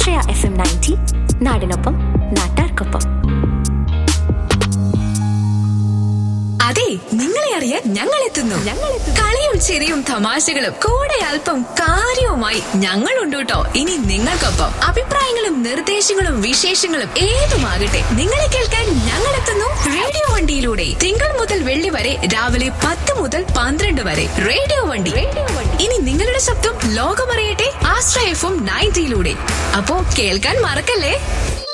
ആശ്രയ F M ninety നാടിനൊപ്പം നാട്ടാർക്കൊപ്പം അതെ നിങ്ങളെ അറിയാൻ ഞങ്ങൾ എത്തുന്നു കളിയും ചിരിയും തമാശകളും കൂടെ അല്പം കാര്യവുമായി ഞങ്ങളുണ്ട് കേട്ടോ ഇനി നിങ്ങൾക്കൊപ്പം അഭിപ്രായങ്ങളും നിർദ്ദേശങ്ങളും വിശേഷങ്ങളും ഏതുമാകട്ടെ നിങ്ങളെ കേൾക്കാൻ ഞങ്ങൾ എത്തുന്നു റേഡിയോ വണ്ടിയിലൂടെ തിങ്കൾ മുതൽ വെള്ളി വരെ രാവിലെ പത്ത് മുതൽ പന്ത്രണ്ട് വരെ റേഡിയോ വണ്ടി ഇനി നിങ്ങളുടെ ശബ്ദം ലോകമറിയട്ടെ ആശ്രയ എഫും നയൻറ്റിയിലൂടെ അപ്പോ കേൾക്കാൻ മറക്കല്ലേ